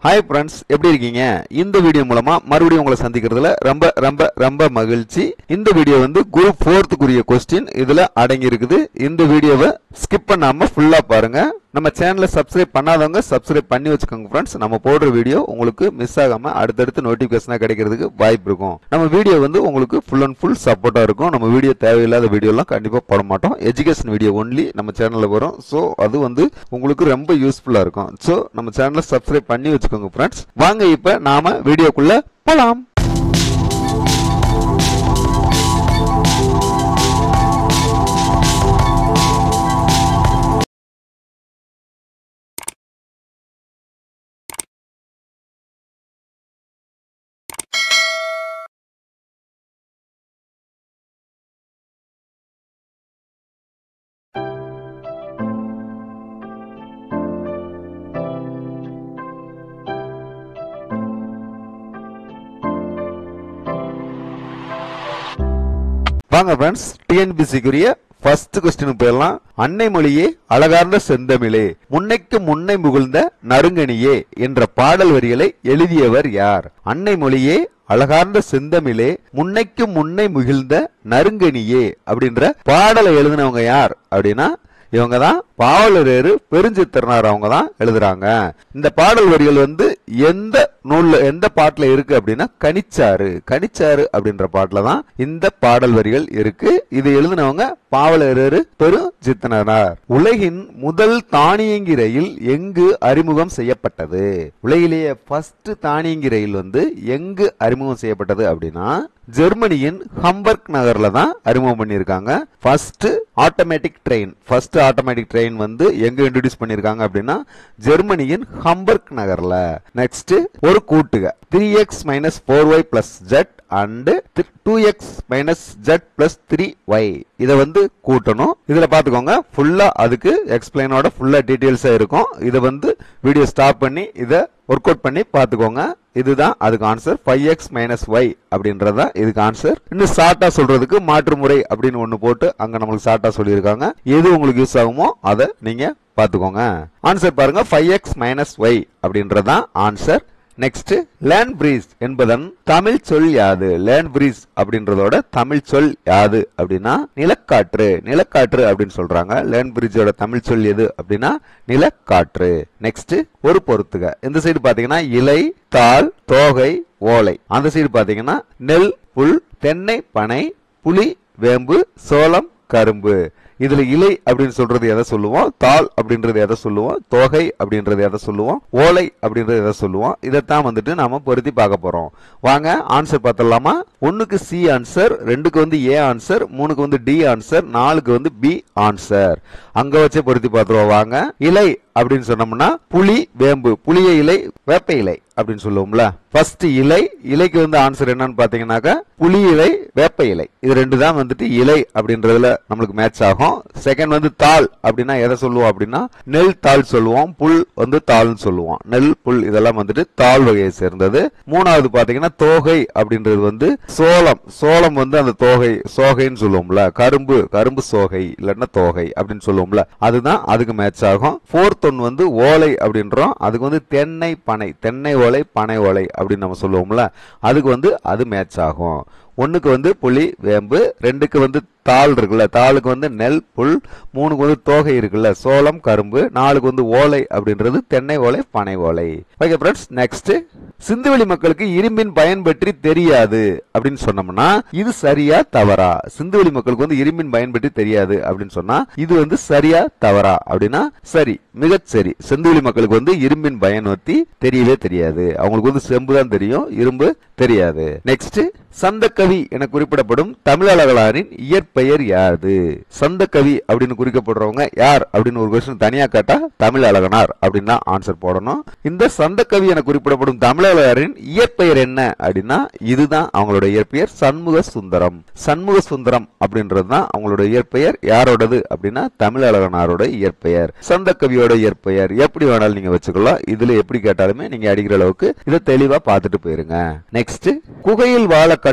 hi friends எப்படி இருக்கீங்க இந்த வீடியோ மூலமா மறுபடியும் உங்களை சந்திக்கிறதுல ரொம்ப ரொம்ப ரொம்ப மகிழ்ச்சி இந்த வீடியோ வந்து குரூப் ஃபோர்த்துக்குரிய கொஸ்டின் இதுல அடங்கி இருக்குது இந்த வீடியோவை ஸ்கிப் பண்ணாம ஃபுல்லா பாருங்க நம்ம சேனலை சப்ஸ்கிரைப் பண்ணாதவங்க சப்ஸ்கிரைப் பண்ணி வச்சுக்கோங்க ஃப்ரெண்ட்ஸ் நம்ம போடுற வீடியோ உங்களுக்கு மிஸ் ஆகாம அடுத்தடுத்து நோட்டிபிகேஷனா கிடைக்கிறதுக்கு வாய்ப்பு இருக்கும் நம்ம வீடியோ வந்து உங்களுக்கு ஃபுல் அண்ட் ஃபுல் சப்போர்ட்டா இருக்கும் நம்ம வீடியோ தேவையில்லாத வீடியோலாம் கண்டிப்பா போட மாட்டோம் எஜுகேஷன் வீடியோ ஒன்லி நம்ம சேனல்ல வரும் ஸோ அது வந்து உங்களுக்கு ரொம்ப யூஸ்ஃபுல்லா இருக்கும் ஸோ நம்ம சேனலை சப்ஸ்கிரைப் பண்ணி வச்சுக்கோங்க ஃப்ரெண்ட்ஸ் வாங்க இப்ப நாம வீடியோக்குள்ள போலாம் வாங்க ஃப்ரெண்ட்ஸ் டிஎன்பிசிக்குரிய ஃபர்ஸ்ட் கொஸ்டின் போயிடலாம் அன்னை மொழியே அழகார்ந்த செந்தமிழே முன்னைக்கு முன்னை முகிழ்ந்த நறுங்கனியே என்ற பாடல் வரிகளை எழுதியவர் யார் அன்னை மொழியே அழகார்ந்த செந்தமிழே முன்னைக்கு முன்னை முகிழ்ந்த நறுங்கனியே அப்படின்ற பாடலை எழுதினவங்க யார் அப்படின்னா இவங்க தான் பாவலரேறு பெருஞ்சித்திரனார் அவங்க தான் எழுதுறாங்க இந்த பாடல் வரிகள் வந்து எந்த நூல்ல எந்த பாட்டுல இருக்கு அப்படின்னா கனிச்சாறு கனிச்சாறு அப்படின்ற பாட்டுல தான் இந்த பாடல் வரிகள் இருக்கு இது எழுதினவங்க பாவலரேறு பெருஞ்சித்திரனார் உலகின் முதல் தானியங்கி ரயில் எங்கு அறிமுகம் செய்யப்பட்டது உலகிலேயே ஃபர்ஸ்ட் தானியங்கி ரயில் வந்து எங்கு அறிமுகம் செய்யப்பட்டது அப்படின்னா ஜெர்மனியின் ஹம்பர்க் நகர்ல தான் அறிமுகம் பண்ணியிருக்காங்க first automatic train first automatic train வந்து எங்க இன்ட்ரோடியூஸ் பண்ணிருக்காங்க அப்படின்னா ஜெர்மனியின் ஹம்பர்க் நகர்ல நெக்ஸ்ட் ஒரு கூட்டுக three x minus four y plus z and two x minus z plus three y இதை வந்து கூட்டணும் இதுல பாத்துக்கோங்க ஃபுல்லா அதுக்கு எக்ஸ்பிளைனோட ஃபுல்லா டீடைல்ஸா இருக்கும் இதை வந்து வீடியோ ஸ்டாப் பண்ணி இதை ஒர்க் அவுட் பண்ணி பாத்துக்கோங்க இதுதான் அதுக்கு answer five x minus y அப்படின்றதா இதுக்கு ஆன்சர் இன்னும் ஷார்ட்டா சொல்றதுக்கு மாற்று முறை அப்படின்னு ஒண்ணு போட்டு அங்க நம்மளுக்கு ஷார்ட்டா சொல்லியிருக்காங்க எது உங்களுக்கு யூஸ் ஆகுமோ அதை நீங்க பாத்துக்கோங்க ஆன்சர் பாருங்க ஃபைவ் எக்ஸ் மைனஸ் ஒய் அப்படின்றதான் ஆன்சர் நெக்ஸ்ட் லேண்ட் பிரீஸ் என்பதன் தமிழ் சொல் யாது லேண்ட் பிரீஸ் அப்படின்றதோட தமிழ் சொல் யாது அப்படின்னா நிலக்காற்று நிலக்காற்று அப்படின்னு சொல்றாங்க லேண்ட் பிரிட்ஜோட தமிழ் சொல் எது அப்படின்னா நிலக்காற்று நெக்ஸ்ட் ஒரு பொறுத்துக இந்த சைடு பாத்தீங்கன்னா இலை தாள் தோகை ஓலை அந்த சைடு பாத்தீங்கன்னா நெல் புல் தென்னை பனை புலி வேம்பு சோளம் கரும்பு இதுல இலை அப்படின்னு சொல்றது எதை சொல்லுவோம் தாள் அப்படின்றது எதை சொல்லுவோம் தொகை அப்படின்றது எதை சொல்லுவோம் ஓலை அப்படின்றது எதை சொல்லுவோம் இதைத்தான் வந்துட்டு நாம பொருத்தி பார்க்க போறோம் வாங்க ஆன்சர் பார்த்துடலாமா ஒண்ணுக்கு சி ஆன்சர் ரெண்டுக்கு வந்து ஏ ஆன்சர் மூணுக்கு வந்து டி ஆன்சர் நாலுக்கு வந்து பி ஆன்சர் அங்க வச்சே பொருத்தி பார்த்துருவோம் வாங்க இலை அப்படின்னு சொன்னோம்னா புலி வேம்பு புளிய இலை வேப்ப இலை அப்படின்னு சொல்லுவோம்ல ஃபர்ஸ்ட் இலை இலைக்கு வந்து ஆன்சர் என்னன்னு பாத்தீங்கன்னாக்கா புலி இலை வேப்ப இலை இது ரெண்டு தான் வந்துட்டு இலை அப்படின்றதுல நம்மளுக்கு மேட்ச் ஆகும் செகண்ட் வந்து தாள் அப்படின்னா எதை சொல்லுவோம் அப்படின்னா நெல் தாள் சொல்லுவோம் புல் வந்து தாள்னு சொல்லுவோம் நெல் புல் இதெல்லாம் வந்துட்டு தாள் வகையை சேர்ந்தது மூணாவது பாத்தீங்கன்னா தோகை அப்படின்றது வந்து சோளம் சோளம் வந்து அந்த தோகை சோகைன்னு சொல்லுவோம்ல கரும்பு கரும்பு சோகை இல்லைன்னா தோகை அப்படின்னு சொல்லுவோம்ல அதுதான் அதுக்கு மேட்ச் ஆகும் ஃபோர்த் ஒன் வந்து ஓலை அப்படின்றோம் அதுக்கு வந்து தென்னை பனை தென்னை ஓலை பனை ஓலை அப்படின்னு நம்ம சொல்லுவோம்ல அதுக்கு வந்து அது மேட்ச் ஆகும் ஒண்ணுக்கு வந்து புலி வேம்பு ரெண்டுக்கு வந்து தாள் இருக்குல்ல தாளுக்கு வந்து நெல் புல் மூணுக்கு வந்து தோகை இருக்குல்ல சோளம் கரும்பு நாலுக்கு வந்து ஓலை அப்படின்றது தென்னை ஓலை பனை ஓலை ஓகே ஃப்ரெண்ட்ஸ் நெக்ஸ்ட் சிந்துவெளி மக்களுக்கு இரும்பின் பயன் பற்றி தெரியாது அப்படின்னு சொன்னோம்னா இது சரியா தவறா சிந்துவெளி மக்களுக்கு வந்து இரும்பின் பயன் பற்றி தெரியாது அப்படின்னு சொன்னா இது வந்து சரியா தவறா அப்படின்னா சரி மிகச் சரி செந்துவெளி மக்களுக்கு வந்து இரும்பின் பயன் பற்றி தெரியவே தெரியாது அவங்களுக்கு வந்து செம்பு தான் தெரியும் இரும்பு தெரியாது நெக்ஸ்ட் சந்தக்கவி என குறிப்பிடப்படும் தமிழழகலாரின் இயற்பெயர் யாது சந்தக்கவி அப்படின்னு குறிக்கப்படுறவங்க யார் அப்படின்னு ஒரு கொஸ்டின் தனியா கேட்டா தமிழ் அழகனார் அப்படின்னு தான் ஆன்சர் போடணும் இந்த சந்தக்கவி என குறிப்பிடப்படும் தமிழழகரின் இயற்பெயர் என்ன அப்படின்னா இதுதான் அவங்களோட இயற்பெயர் சண்முக சுந்தரம் சண்முக சுந்தரம் அப்படின்றது தான் அவங்களோட இயற்பெயர் யாரோடது அப்படின்னா தமிழ் அழகனாரோட இயற்பெயர் சந்தக்கவியோட இயற்பெயர் எப்படி வேணாலும் நீங்க வச்சுக்கலாம் இதுல எப்படி கேட்டாலுமே நீங்க அடிக்கிற அளவுக்கு இதை தெளிவா பார்த்துட்டு போயிருங்க நெக்ஸ்ட் குகையில் வாழ கற்றுக்கொண்ட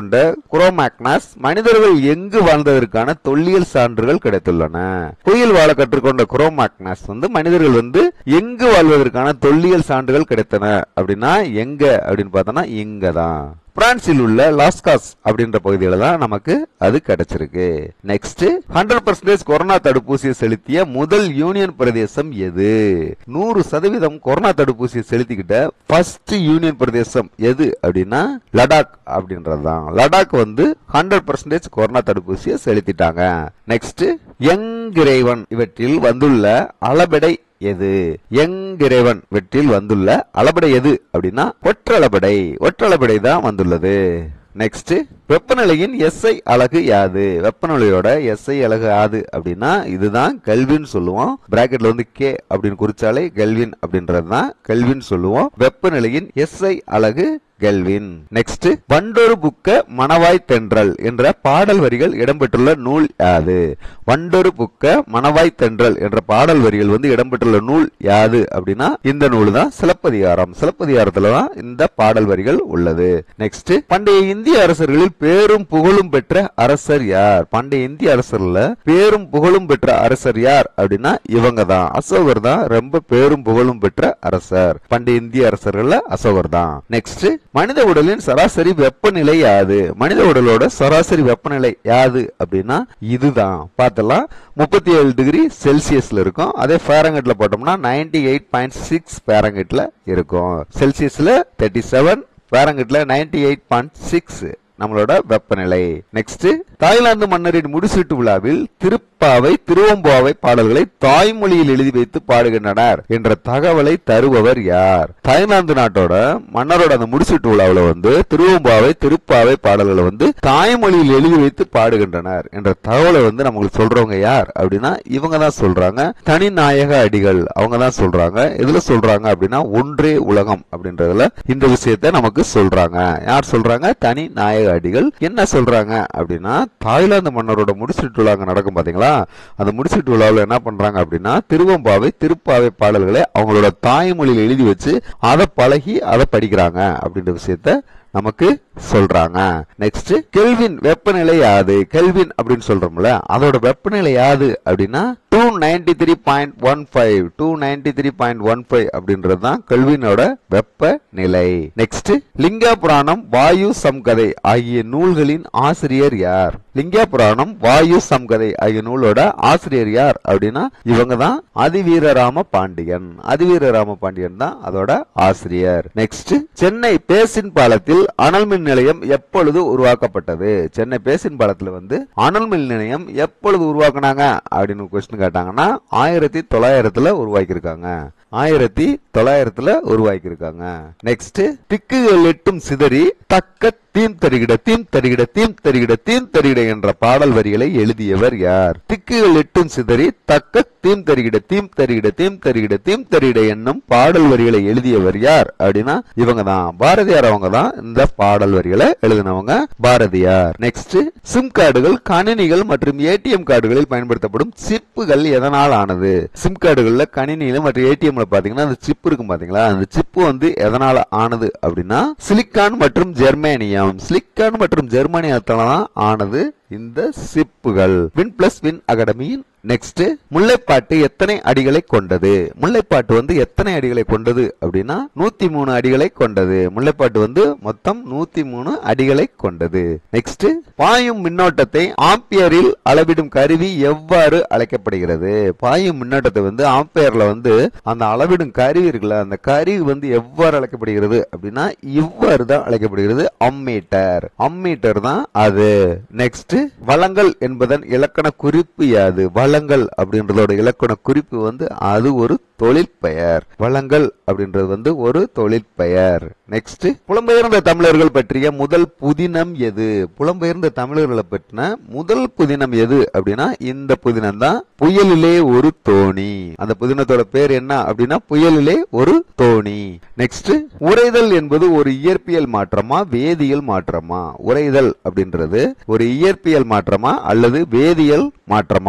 கொண்ட குரோமாக்னாஸ் மனிதர்கள் எங்கு வாழ்ந்ததற்கான தொல்லியல் சான்றுகள் கிடைத்துள்ளன புயல் வாழ கற்றுக்கொண்ட குரோமாக்னாஸ் வந்து மனிதர்கள் வந்து எங்கு வாழ்வதற்கான தொல்லியல் சான்றுகள் கிடைத்தன அப்படின்னா எங்க அப்படின்னு பார்த்தோம்னா இங்கதான் பிரான்சில் உள்ள லாஸ்காஸ் அப்படின்ற பகுதியில தான் நமக்கு அது கிடைச்சிருக்கு நெக்ஸ்ட் ஹண்ட்ரட் பர்சன்டேஜ் கொரோனா தடுப்பூசியை செலுத்திய முதல் யூனியன் பிரதேசம் எது நூறு சதவீதம் கொரோனா தடுப்பூசியை செலுத்திக்கிட்ட ஃபர்ஸ்ட் யூனியன் பிரதேசம் எது அப்படின்னா லடாக் அப்படின்றதுதான் லடாக் வந்து ஹண்ட்ரட் பர்சன்டேஜ் கொரோனா தடுப்பூசியை செலுத்திட்டாங்க நெக்ஸ்ட் யங் இறைவன் இவற்றில் வந்துள்ள அளபெடை எது எங்கிறைவன் வெற்றில் வந்துள்ள அளபடை எது அப்படின்னா ஒற்றளபடை ஒற்றளபடை தான் வந்துள்ளது நெக்ஸ்ட் வெப்பநிலையின் எஸ்ஐ அலகு யாது வெப்பநிலையோட எஸ்ஐ அலகு யாது அப்படின்னா இதுதான் கெல்வின் சொல்லுவோம் பிராக்கெட்ல வந்து கே அப்படின்னு குறிச்சாலே கெல்வின் அப்படின்றது தான் கெல்வின் சொல்லுவோம் வெப்பநிலையின் எஸ்ஐ அலகு கெல்வின் நெக்ஸ்ட் வண்டொரு புக்க மணவாய் தென்றல் என்ற பாடல் வரிகள் இடம்பெற்றுள்ள நூல் யாது வண்டொரு புக்க மணவாய் தென்றல் என்ற பாடல் வரிகள் வந்து இடம்பெற்றுள்ள நூல் யாது அப்படின்னா இந்த நூல் தான் சிலப்பதிகாரம் சிலப்பதிகாரத்துல தான் இந்த பாடல் வரிகள் உள்ளது நெக்ஸ்ட் பண்டைய இந்திய அரசர்களில் பேரும் புகழும் பெற்ற அரசர் யார் பண்டைய இந்திய அரசர்ல பேரும் புகழும் பெற்ற அரசர் யார் அப்படின்னா இவங்க தான் அசோகர் தான் ரொம்ப பேரும் புகழும் பெற்ற அரசர் பண்டைய இந்திய அரசர்கள்ல அசோகர் தான் நெக்ஸ்ட் மனித உடலின் சராசரி வெப்பநிலை யாது மனித உடலோட சராசரி வெப்பநிலை யாது அப்படின்னா இதுதான் பார்த்தலாம் முப்பத்தி ஏழு டிகிரி செல்சியஸ்ல இருக்கும் அதே ஃபேரங்கட்ல போட்டோம்னா நைன்டி எயிட் பாயிண்ட் சிக்ஸ் ஃபேரங்கட்ல இருக்கும் செல்சியஸ்ல தேர்ட்டி செவன் ஃபேரங்கட்ல நைன்டி எயிட் பாயிண்ட் சிக்ஸ் நம்மளோட வெப்பநிலை நெக்ஸ்ட் தாய்லாந்து மன்னரின் முடிசூட்டு விழாவில் திருப்பாவை திருவம்பாவை பாடல்களை தாய்மொழியில் எழுதி வைத்து பாடுகின்றனர் என்ற தகவலை தருபவர் யார் தாய்லாந்து நாட்டோட மன்னரோட அந்த முடிசூட்டு விழாவில் வந்து திருவம்பாவை திருப்பாவை பாடல்களை வந்து தாய்மொழியில் எழுதி வைத்து பாடுகின்றனர் என்ற தகவலை வந்து நமக்கு சொல்றவங்க யார் அப்படின்னா இவங்க தான் சொல்றாங்க தனிநாயக அடிகள் அவங்க தான் சொல்றாங்க எதுல சொல்றாங்க அப்படின்னா ஒன்றே உலகம் அப்படின்றதுல இந்த விஷயத்தை நமக்கு சொல்றாங்க யார் சொல்றாங்க தனி நாயக அடிகள் என்ன சொல்றாங்க அப்படின்னா தாய்லாந்து மன்னரோட முடிசூட்டு விழா அங்க நடக்கும் பாத்தீங்களா அந்த முடிசூட்டு விழாவில் என்ன பண்றாங்க அப்படின்னா திருவம்பாவை திருப்பாவை பாடல்களை அவங்களோட தாய்மொழியில் எழுதி வச்சு அதை பழகி அதை படிக்கிறாங்க அப்படின்ற விஷயத்த நமக்கு சொல்றாங்க நெக்ஸ்ட் கெல்வின் வெப்பநிலை யாது கெல்வின் அப்படின்னு சொல்றோம்ல அதோட வெப்பநிலை யாது அப்படின்னா two ninety three point one five two ninety three point one five அப்படின்றது தான் கெல்வினோட வெப்பநிலை நெக்ஸ்ட் லிங்கா புராணம் வாயு சம்கதை ஆகிய நூல்களின் ஆசிரியர் யார் லிங்கா புராணம் வாயு சம்கதை ஆகிய நூலோட ஆசிரியர் யார் அப்படின்னா இவங்க தான் அதிவீரராம பாண்டியன் அதிவீரராம பாண்டியன் தான் அதோட ஆசிரியர் நெக்ஸ்ட் சென்னை பேசின் பாலத்தில் அனல் மின் நிலையம் எப்பொழுது உருவாக்கப்பட்டது சென்னை பேசின் பாலத்துல வந்து அனல் மின் நிலையம் எப்பொழுது உருவாக்குனாங்க அப்படின்னு கொஸ்டின் கேட்டாங்கன்னா ஆயிரத்தி தொள்ளாயிரத்துல உருவாக்கியிருக்காங்க ஆயிரத்தி தொள்ளாயிரத்துல உருவாக்கியிருக்காங்க நெக்ஸ்ட் திக்குகள் எட்டும் சிதறி தக்க தீம் தருகிட தீம் தருகிட தீம் தருகிட தீம் தருகிட என்ற பாடல் வரிகளை எழுதியவர் யார் திக்குகள் எட்டும் சிதறி தக்க தீம் தருகிட தீம் தருகிட தீம் தருகிட தீம் தருகிட என்னும் பாடல் வரிகளை எழுதியவர் யார் அப்படின்னா இவங்க தான் பாரதியார் அவங்க தான் இந்த பாடல் வரிகளை எழுதினவங்க பாரதியார் நெக்ஸ்ட் சிம் கார்டுகள் கணினிகள் மற்றும் ஏடிஎம் கார்டுகளில் பயன்படுத்தப்படும் சிப்புகள் எதனால் ஆனது சிம் கார்டுகள்ல கணினியில மற்றும் ஏடிஎம்ல பாத்தீங்கன்னா அந்த சிப் இருக்கும் பாத்தீங்களா அந்த சிப்பு வந்து எதனால ஆனது அப்படின்னா சிலிக்கான் மற்றும் ஜெர்மேனியம் சிலிக்கான் மற்றும் ஜெர்மானியத்தால தான் ஆனது இந்த சிப்புகள் வின் பிளஸ் வின் அகாடமியின் நெக்ஸ்ட் முல்லைப்பாட்டு எத்தனை அடிகளை கொண்டது முல்லைப்பாட்டு வந்து எத்தனை அடிகளை கொண்டது அப்படின்னா நூத்தி மூணு அடிகளை கொண்டது முல்லைப்பாட்டு வந்து மொத்தம் நூத்தி மூணு அடிகளை கொண்டது நெக்ஸ்ட் பாயும் மின்னோட்டத்தை ஆம்பியரில் அளவிடும் கருவி எவ்வாறு அழைக்கப்படுகிறது பாயும் மின்னோட்டத்தை வந்து ஆம்பியர்ல வந்து அந்த அளவிடும் கருவி இருக்குல்ல அந்த கருவி வந்து எவ்வாறு அழைக்கப்படுகிறது அப்படின்னா இவ்வாறு தான் அழைக்கப்படுகிறது அம்மீட்டர் அம்மீட்டர் தான் அது நெக்ஸ்ட் வளங்கள் என்பதன் இலக்கண குறிப்பு யாது வளங்கள் அப்படின்றதோட இலக்கண குறிப்பு வந்து அது ஒரு தொழிற்பெயர் வளங்கள் அப்படின்றது வந்து ஒரு தொழிற்பெயர் நெக்ஸ்ட் புலம்பெயர்ந்த தமிழர்கள் பற்றிய முதல் புதினம் எது புலம்பெயர்ந்த தமிழர்களை பற்றின முதல் புதினம் எது அப்படின்னா இந்த புதினம் தான் புயலிலே ஒரு தோணி அந்த புதினத்தோட பேர் என்ன அப்படின்னா புயலிலே ஒரு தோணி நெக்ஸ்ட் உறைதல் என்பது ஒரு இயற்பியல் மாற்றமா வேதியியல் மாற்றமா உறைதல் அப்படின்றது ஒரு இயற்பியல் மாற்றமா அல்லது வேதியியல் மாற்றமா அப்படின்னு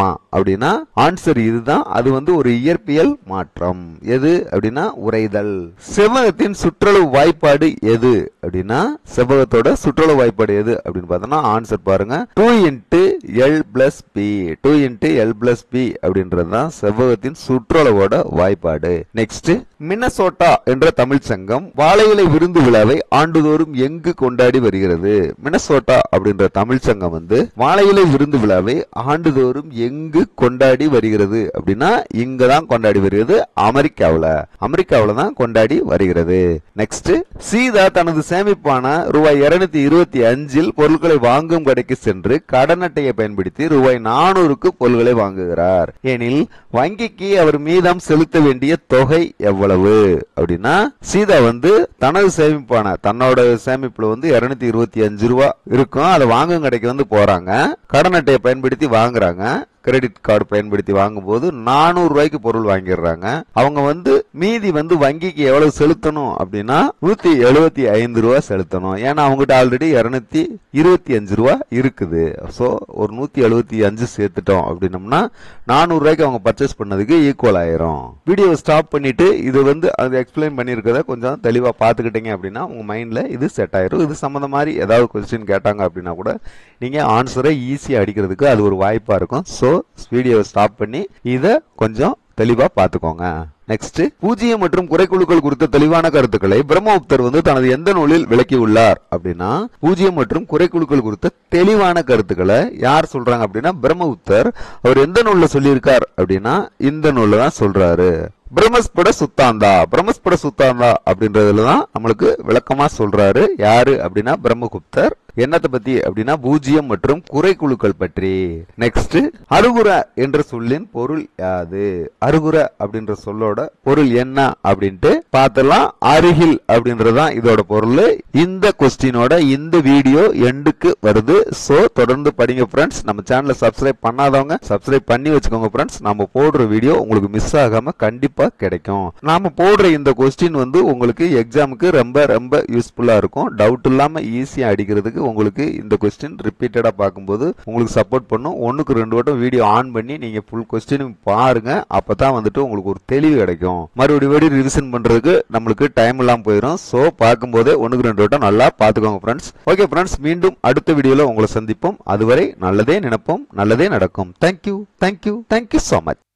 அப்படின்னா ஆன்சர் இதுதான் அது வந்து ஒரு இயற்பியல் மாற்றம் எது அப்படின்னா உறைதல் செவ்வகத்தின் சுற்றளவு வாய்ப்பாடு எது அப்படின்னா செவ்வகத்தோட சுற்றளவு வாய்ப்பாடு எது அப்படின்னு பார்த்தோம்னா ஆன்சர் பாருங்க two into l plus b two into l plus b அப்படின்றது தான் செவ்வகத்தின் சுற்றளவோட வாய்ப்பாடு நெக்ஸ்ட் மின்னசோட்டா என்ற தமிழ் சங்கம் வாழை இலை விருந்து விழாவை ஆண்டுதோறும் எங்கு கொண்டாடி வருகிறது மினசோட்டா அப்படின்ற தமிழ் சங்கம் வந்து வாழை இலை விருந்து விழாவை ஆண்டுதோறும் எங்கு கொண்டாடி வருகிறது அப்படின்னா இங்க தான் கொண்டாடி வருகிறது அமெரிக்காவுல அமெரிக்காவுல தான் கொண்டாடி வருகிறது நெக்ஸ்ட் சீதா தனது சேமிப்பான ரூபாய் இருநூத்தி இருபத்தி அஞ்சில் பொருட்களை வாங்கும் கடைக்கு சென்று கடன் அட்டையை பயன்படுத்தி ரூபாய் நானூறுக்கு பொருட்களை வாங்குகிறார் எனில் வங்கிக்கு அவர் மீதம் செலுத்த வேண்டிய தொகை எவ்வளவு அப்படின்னா சீதா வந்து தனது சேமிப்பான தன்னோட சேமிப்புல வந்து இருநூத்தி இருபத்தி அஞ்சு ரூபா இருக்கும் அதை வாங்கும் கடைக்கு வந்து போறாங்க கடன் அட்டையை பயன்படுத்தி வாங்குறாங்க கிரெடிட் கார்டு பயன்படுத்தி வாங்கும்போது நானூறு ரூபாய்க்கு பொருள் வாங்கிடுறாங்க அவங்க வந்து மீதி வந்து வங்கிக்கு எவ்வளவு செலுத்தணும் அப்படின்னா நூத்தி எழுபத்தி ஐந்து ரூபா செலுத்தணும் ஏன்னா அவங்ககிட்ட ஆல்ரெடி இருநூத்தி இருபத்தி அஞ்சு ரூபா இருக்குது ஸோ ஒரு நூத்தி எழுபத்தி அஞ்சு சேர்த்துட்டோம் அப்படின்னம்னா நானூறு ரூபாய்க்கு அவங்க பர்ச்சேஸ் பண்ணதுக்கு ஈக்குவல் ஆயிரும் வீடியோ ஸ்டாப் பண்ணிட்டு இது வந்து அது எக்ஸ்பிளைன் பண்ணியிருக்கத கொஞ்சம் தெளிவா பார்த்துக்கிட்டீங்க அப்படின்னா உங்க மைண்ட்ல இது செட் ஆயிரும் இது சம்மந்த மாதிரி ஏதாவது கொஸ்டின் கேட்டாங்க அப்படின்னா கூட நீங்க ஆன்சரை ஈஸியா அடிக்கிறதுக்கு அது ஒரு வாய்ப்பா இருக்கும் ஸோ வீடியோவை ஸ்டாப் பண்ணி இதை கொஞ்சம் தெளிவா பார்த்துக்கோங்க நெக்ஸ்ட் பூஜ்ஜியம் மற்றும் குறைக்குழுக்கள் குறித்த தெளிவான கருத்துக்களை பிரம்மகுப்தர் வந்து தனது எந்த நூலில் விளக்கி உள்ளார் அப்படின்னா பூஜ்ஜியம் மற்றும் குறைக்குழுக்கள் குறித்த தெளிவான கருத்துக்களை யார் சொல்றாங்க அப்படின்னா பிரம்மகுப்தர் அவர் எந்த நூல்ல சொல்லியிருக்கார் அப்படின்னா இந்த நூல்ல தான் சொல்றாரு பிரம்மஸ்பட சுத்தாந்தா பிரம்மஸ்பட சுத்தாந்தா அப்படின்றதுல தான் நம்மளுக்கு விளக்கமா சொல்றாரு யாரு அப்படின்னா பிரம்மகுப்தர் என்னத்தை பத்தி அப்படின்னா பூஜ்ஜியம் மற்றும் குறைக்குழுக்கள் பற்றி நெக்ஸ்ட் அருகுர என்ற சொல்லின் பொருள் யாது அருகுர அப்படின்ற சொல்லோட பொருள் என்ன அப்படின்ட்டு பார்த்தலாம் அருகில் அப்படின்றதுதான் இதோட பொருள் இந்த கொஸ்டினோட இந்த வீடியோ எண்டுக்கு வருது சோ தொடர்ந்து படிங்க ஃப்ரெண்ட்ஸ் நம்ம சேனலை சப்ஸ்கிரைப் பண்ணாதவங்க சப்ஸ்கிரைப் பண்ணி வச்சுக்கோங்க ஃப்ரெண்ட்ஸ் நம்ம போடுற வீடியோ உங்களுக்கு மிஸ் ஆகாம கண்டிப்பா கிடைக்கும் நாம போடுற இந்த கொஸ்டின் வந்து உங்களுக்கு எக்ஸாமுக்கு ரொம்ப ரொம்ப யூஸ்ஃபுல்லா இருக்கும் டவுட் இல்லாம ஈஸியா அடிக்கிறதுக்கு உங்களுக்கு இந்த கொஸ்டின் ரிப்பீட்டடா பார்க்கும்போது உங்களுக்கு சப்போர்ட் பண்ணும் ஒண்ணுக்கு ரெண்டு வட்டம் வீடியோ ஆன் பண்ணி நீங்க ஃபுல் கொஸ்டினும் பாருங்க அப்பதான் வந்துட்டு உங்களுக்கு ஒரு தெளிவு கிடைக்கும் மறுபடியும் மறுபடியும் ரிவிஷன் பண்றதுக்கு நம்மளுக்கு டைம் இல்லாம போயிடும் சோ பார்க்கும்போதே ஒண்ணுக்கு ரெண்டு வட்டம் நல்லா பாத்துக்கோங்க ஃப்ரெண்ட்ஸ் ஓகே ஃப்ரெண்ட்ஸ் மீண்டும் அடுத்த வீடியோல உங்களை சந்திப்போம் அதுவரை நல்லதே நினைப்போம் நல்லதே நடக்கும் thank you thank you thank you so much